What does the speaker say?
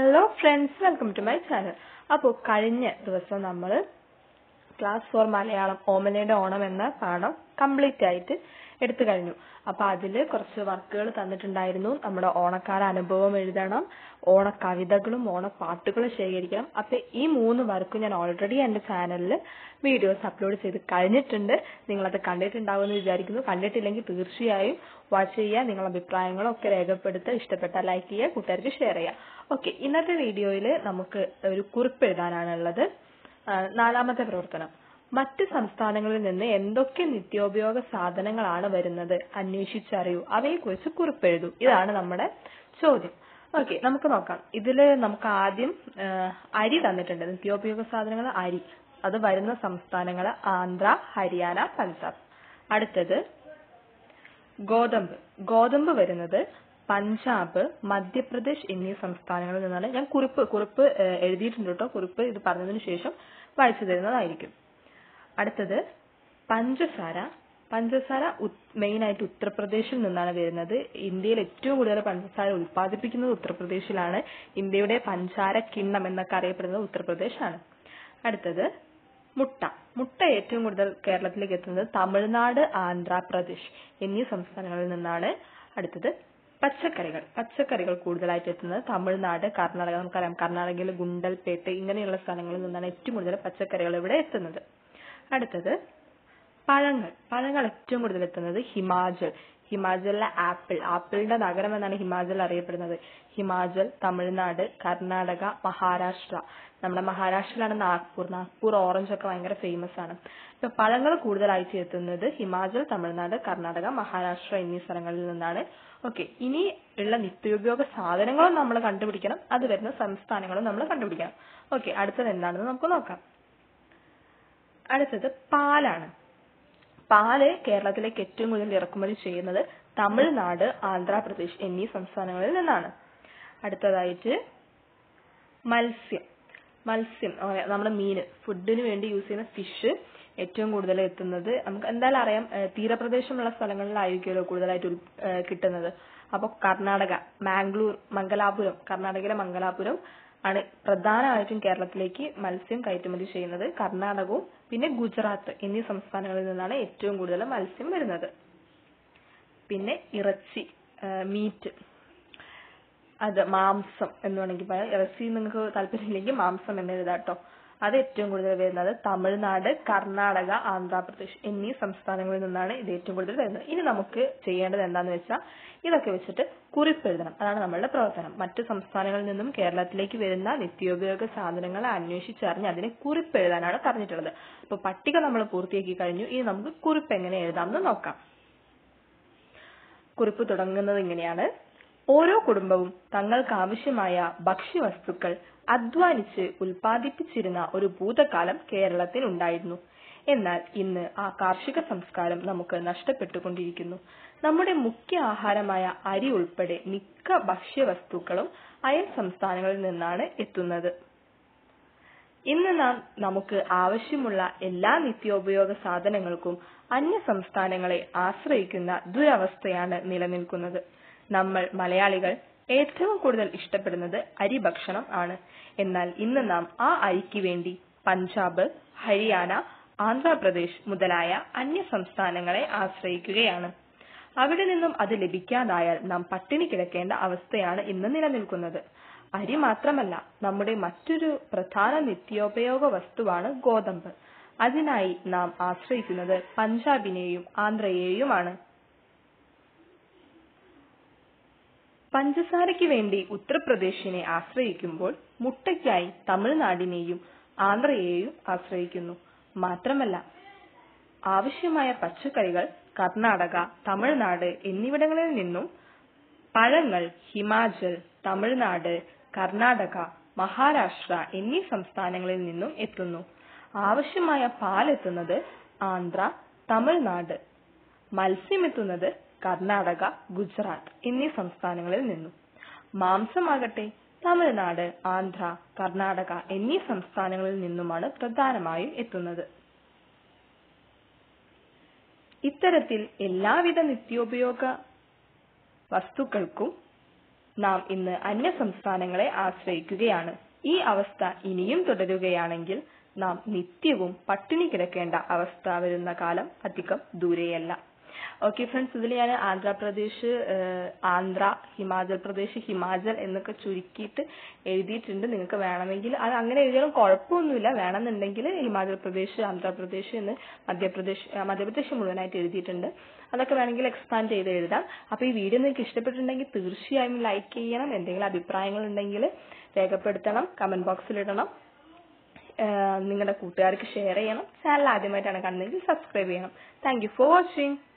hello friends welcome to my channel അപ്പോൾ കഴിഞ്ഞ ദിവസം നമ്മൾ ക്ലാസ് ഫോർ മലയാളം ഓമനയുടെ ഓണം എന്ന പാഠം കംപ്ലീറ്റ് ആയിട്ട് എടുത്തു കഴിഞ്ഞു അപ്പൊ അതിൽ കുറച്ച് വർക്കുകൾ തന്നിട്ടുണ്ടായിരുന്നു നമ്മുടെ ഓണക്കാല അനുഭവം എഴുതണം ഓണക്കവിതകളും ഓണപ്പാട്ടുകളും ശേഖരിക്കണം അപ്പൊ ഈ മൂന്ന് വർക്ക് ഞാൻ ഓൾറെഡി എന്റെ ചാനലിൽ വീഡിയോസ് അപ്ലോഡ് ചെയ്ത് കഴിഞ്ഞിട്ടുണ്ട് നിങ്ങളത് കണ്ടിട്ടുണ്ടാവുമെന്ന് വിചാരിക്കുന്നു കണ്ടിട്ടില്ലെങ്കിൽ തീർച്ചയായും വാച്ച് ചെയ്യുക നിങ്ങളുടെ അഭിപ്രായങ്ങളും ഒക്കെ രേഖപ്പെടുത്തുക ഇഷ്ടപ്പെട്ടാൽ ലൈക്ക് ചെയ്യുക കൂട്ടുകാർക്ക് ഷെയർ ചെയ്യുക ഓക്കെ ഇന്നത്തെ വീഡിയോയിൽ നമുക്ക് ഒരു കുറിപ്പ് എഴുതാനാണുള്ളത് ആ, നാലാമത്തെ പ്രവർത്തനം മറ്റ് സംസ്ഥാനങ്ങളിൽ നിന്ന് എന്തൊക്കെ നിത്യോപയോഗ സാധനങ്ങളാണ് വരുന്നത് അന്വേഷിച്ചറിയൂ അവയെക്കുറിച്ച് കുറിപ്പെഴുതൂ ഇതാണ് നമ്മുടെ ചോദ്യം ഓക്കെ നമുക്ക് നോക്കാം ഇതില് നമുക്ക് ആദ്യം ആ, അരി തന്നിട്ടുണ്ട് നിത്യോപയോഗ സാധനങ്ങൾ അരി അത് വരുന്ന സംസ്ഥാനങ്ങൾ ആന്ധ്ര ഹരിയാന പഞ്ചാബ് അടുത്തത് ഗോതമ്പ് ഗോതമ്പ് വരുന്നത് പഞ്ചാബ് മധ്യപ്രദേശ് എന്നീ സംസ്ഥാനങ്ങളിൽ നിന്നാണ് ഞാൻ കുറിപ്പ് കുറിപ്പ് ഏഹ്, എഴുതിയിട്ടുണ്ട് കേട്ടോ കുറിപ്പ് ഇത് പറഞ്ഞതിന് ശേഷം വായിച്ചു തരുന്നതായിരിക്കും അടുത്തത് പഞ്ചസാര പഞ്ചസാര മെയിൻ ആയിട്ട് ഉത്തർപ്രദേശിൽ നിന്നാണ് വരുന്നത് ഇന്ത്യയിൽ ഏറ്റവും കൂടുതൽ പഞ്ചസാര ഉൽപ്പാദിപ്പിക്കുന്നത് ഉത്തർപ്രദേശിലാണ് ഇന്ത്യയുടെ പഞ്ചാര കിണ്ണം എന്നൊക്കെ അറിയപ്പെടുന്നത് ഉത്തർപ്രദേശാണ് അടുത്തത് മുട്ട മുട്ട ഏറ്റവും കൂടുതൽ കേരളത്തിലേക്ക് എത്തുന്നത് തമിഴ്നാട് ആന്ധ്രാപ്രദേശ് എന്നീ സംസ്ഥാനങ്ങളിൽ നിന്നാണ് അടുത്തത് പച്ചക്കറികൾ പച്ചക്കറികൾ കൂടുതലായിട്ട് എത്തുന്നത് തമിഴ്നാട് കർണാടക നമുക്കറിയാം കർണാടകയിൽ ഗുണ്ടൽപേട്ട് ഇങ്ങനെയുള്ള സ്ഥലങ്ങളിൽ നിന്നാണ് ഏറ്റവും കൂടുതൽ പച്ചക്കറികൾ ഇവിടെ എത്തുന്നത് അടുത്തത് പഴങ്ങൾ പഴങ്ങൾ ഏറ്റവും കൂടുതൽ എത്തുന്നത് ഹിമാചൽ ഹിമാചലിലെ ആപ്പിൾ ആപ്പിളിന്റെ നഗരം എന്നാണ് ഹിമാചൽ അറിയപ്പെടുന്നത് ഹിമാചൽ തമിഴ്നാട് കർണാടക മഹാരാഷ്ട്ര നമ്മുടെ മഹാരാഷ്ട്രയിലാണ് നാഗ്പൂർ നാഗ്പൂർ ഓറഞ്ച് ഒക്കെ ഭയങ്കര ഫേമസ് ആണ് ഇപ്പൊ പഴങ്ങൾ കൂടുതലായിട്ട് എത്തുന്നത് ഹിമാചൽ തമിഴ്നാട് കർണാടക മഹാരാഷ്ട്ര എന്നീ സ്ഥലങ്ങളിൽ നിന്നാണ് ഓക്കെ ഇനി ഉള്ള നിത്യോപയോഗ സാധനങ്ങളും നമ്മൾ കണ്ടുപിടിക്കണം അത് വരുന്ന സംസ്ഥാനങ്ങളും നമ്മൾ കണ്ടുപിടിക്കണം ഓക്കെ അടുത്തത് എന്താണെന്ന് നമുക്ക് നോക്കാം അടുത്തത് പാലാണ് പാല് കേരളത്തിലേക്ക് ഏറ്റവും കൂടുതൽ ഇറക്കുമതി ചെയ്യുന്നത് തമിഴ്നാട് ആന്ധ്രാപ്രദേശ് എന്നീ സംസ്ഥാനങ്ങളിൽ നിന്നാണ് അടുത്തതായിട്ട് മത്സ്യം മത്സ്യം നമ്മുടെ മീന് ഫുഡിന് വേണ്ടി യൂസ് ചെയ്യുന്ന ഫിഷ് ഏറ്റവും കൂടുതൽ എത്തുന്നത് നമുക്ക് എന്തായാലും അറിയാം ഏഹ് തീരപ്രദേശമുള്ള സ്ഥലങ്ങളിലായിരിക്കുമല്ലോ കൂടുതലായിട്ട് ഉൽ- ഏഹ് കിട്ടുന്നത് അപ്പോൾ കർണാടക മാംഗ്ലൂർ മംഗലാപുരം കർണാടകയിലെ മംഗലാപുരം ആണ് പ്രധാനമായിട്ടും കേരളത്തിലേക്ക് മത്സ്യം കയറ്റുമതി ചെയ്യുന്നത് കർണാടകവും പിന്നെ ഗുജറാത്ത് എന്നീ സംസ്ഥാനങ്ങളിൽ നിന്നാണ് ഏറ്റവും കൂടുതൽ മത്സ്യം വരുന്നത് പിന്നെ ഇറച്ചി മീറ്റ് അത് മാംസം എന്ന് വേണമെങ്കിൽ പറയാം ഇറച്ചി നിങ്ങൾക്ക് താല്പര്യമില്ലെങ്കിൽ മാംസം എന്ന് എഴുതാം കേട്ടോ അത് ഏറ്റവും കൂടുതൽ വരുന്നത് തമിഴ്നാട് കർണാടക ആന്ധ്രാപ്രദേശ് എന്നീ സംസ്ഥാനങ്ങളിൽ നിന്നാണ് ഇത് ഏറ്റവും കൂടുതൽ വരുന്നത് ഇനി നമുക്ക് ചെയ്യേണ്ടത് എന്താന്ന് വെച്ചാൽ ഇതൊക്കെ വെച്ചിട്ട് കുറിപ്പ് എഴുതണം അതാണ് നമ്മളുടെ പ്രവർത്തനം മറ്റു സംസ്ഥാനങ്ങളിൽ നിന്നും കേരളത്തിലേക്ക് വരുന്ന നിത്യോപയോഗ സാധനങ്ങളെ അന്വേഷിച്ചറിഞ്ഞ് അതിനെ കുറിപ്പ് എഴുതാനാണ് പറഞ്ഞിട്ടുള്ളത് അപ്പൊ പട്ടിക നമ്മൾ പൂർത്തിയാക്കി കഴിഞ്ഞു ഇനി നമുക്ക് കുറിപ്പ് എങ്ങനെ എഴുതാമെന്ന് നോക്കാം കുറിപ്പ് തുടങ്ങുന്നത് ഇങ്ങനെയാണ് ഓരോ കുടുംബവും തങ്ങൾക്ക് ആവശ്യമായ ഭക്ഷ്യവസ്തുക്കൾ അധ്വാനിച്ച് ഉൽപ്പാദിപ്പിച്ചിരുന്ന ഒരു ഭൂതകാലം കേരളത്തിൽ ഉണ്ടായിരുന്നു എന്നാൽ ഇന്ന് ആ കാർഷിക സംസ്കാരം നമുക്ക് നഷ്ടപ്പെട്ടുകൊണ്ടിരിക്കുന്നു നമ്മുടെ മുഖ്യ ആഹാരമായ അരി ഉൾപ്പെടെ മിക്ക ഭക്ഷ്യവസ്തുക്കളും അയൽ സംസ്ഥാനങ്ങളിൽ നിന്നാണ് എത്തുന്നത് ഇന്ന് നാം നമുക്ക് ആവശ്യമുള്ള എല്ലാ നിത്യോപയോഗ സാധനങ്ങൾക്കും അന്യ സംസ്ഥാനങ്ങളെ ആശ്രയിക്കുന്ന ദുരവസ്ഥയാണ് നിലനിൽക്കുന്നത് നമ്മൾ മലയാളികൾ ഏറ്റവും കൂടുതൽ ഇഷ്ടപ്പെടുന്നത് അരി ഭക്ഷണം ആണ് എന്നാൽ ഇന്ന് നാം ആ അരിക്ക് വേണ്ടി പഞ്ചാബ് ഹരിയാന ആന്ധ്രാപ്രദേശ് മുതലായ അന്യ സംസ്ഥാനങ്ങളെ ആശ്രയിക്കുകയാണ് അവിടെ നിന്നും അത് ലഭിക്കാതായാൽ നാം പട്ടിണി കിടക്കേണ്ട അവസ്ഥയാണ് ഇന്ന് നിലനിൽക്കുന്നത് അരി മാത്രമല്ല നമ്മുടെ മറ്റൊരു പ്രധാന നിത്യോപയോഗ വസ്തുവാണ് ഗോതമ്പ് അതിനായി നാം ആശ്രയിക്കുന്നത് പഞ്ചാബിനെയും ആന്ധ്രയെയുമാണ് പഞ്ചസാരയ്ക്ക് വേണ്ടി ഉത്തർപ്രദേശിനെ ആശ്രയിക്കുമ്പോൾ മുട്ടയ്ക്കായി തമിഴ്നാടിനെയും ആന്ധ്രയെയും ആശ്രയിക്കുന്നു മാത്രമല്ല ആവശ്യമായ പച്ചക്കറികൾ കർണാടക തമിഴ്നാട് എന്നിവിടങ്ങളിൽ നിന്നും പഴങ്ങൾ ഹിമാചൽ തമിഴ്നാട് കർണാടക മഹാരാഷ്ട്ര എന്നീ സംസ്ഥാനങ്ങളിൽ നിന്നും എത്തുന്നു ആവശ്യമായ പാൽ എത്തുന്നത് ആന്ധ്ര തമിഴ്നാട് മത്സ്യം എത്തുന്നത് കർണാടക ഗുജറാത്ത് എന്നീ സംസ്ഥാനങ്ങളിൽ നിന്നും മാംസമാകട്ടെ തമിഴ്നാട് ആന്ധ്ര കർണാടക എന്നീ സംസ്ഥാനങ്ങളിൽ നിന്നുമാണ് പ്രധാനമായും എത്തുന്നത് ഇത്തരത്തിൽ എല്ലാവിധ നിത്യോപയോഗ വസ്തുക്കൾക്കും നാം ഇന്ന് അന്യ സംസ്ഥാനങ്ങളെ ആശ്രയിക്കുകയാണ് ഈ അവസ്ഥ ഇനിയും തുടരുകയാണെങ്കിൽ നാം നിത്യവും പട്ടിണി കിടക്കേണ്ട അവസ്ഥ വരുന്ന കാലം അധികം ദൂരെയല്ല ഓക്കെ ഫ്രണ്ട്സ് ഇതിൽ ഞാൻ ആന്ധ്രാപ്രദേശ് ഏഹ്, ആന്ധ്ര ഹിമാചൽ പ്രദേശ് ഹിമാചൽ എന്നൊക്കെ ചുരുക്കിയിട്ട് എഴുതിയിട്ടുണ്ട് നിങ്ങൾക്ക് വേണമെങ്കിൽ അത് അങ്ങനെ എഴുതിയാലും കുഴപ്പമൊന്നുമില്ല വേണമെന്നുണ്ടെങ്കിൽ ഹിമാചൽ പ്രദേശ് ആന്ധ്രാപ്രദേശ് എന്ന് മധ്യപ്രദേശ് ആ, മധ്യപ്രദേശ് മുഴുവനായിട്ട് എഴുതിയിട്ടുണ്ട് അതൊക്കെ വേണമെങ്കിൽ എക്സ്പാൻഡ് ചെയ്ത് എഴുതാം അപ്പൊ ഈ വീഡിയോ നിങ്ങൾക്ക് ഇഷ്ടപ്പെട്ടിട്ടുണ്ടെങ്കിൽ തീർച്ചയായും ലൈക്ക് ചെയ്യണം എന്തെങ്കിലും അഭിപ്രായങ്ങൾ ഉണ്ടെങ്കിൽ രേഖപ്പെടുത്തണം കമന്റ് ബോക്സിൽ ഇടണം ഏഹ് നിങ്ങളുടെ കൂട്ടുകാർക്ക് ഷെയർ ചെയ്യണം ചാനൽ ആദ്യമായിട്ടാണ് കാണുന്നതെങ്കിൽ സബ്സ്ക്രൈബ് ചെയ്യണം താങ്ക് യു ഫോർ വാച്ചിങ്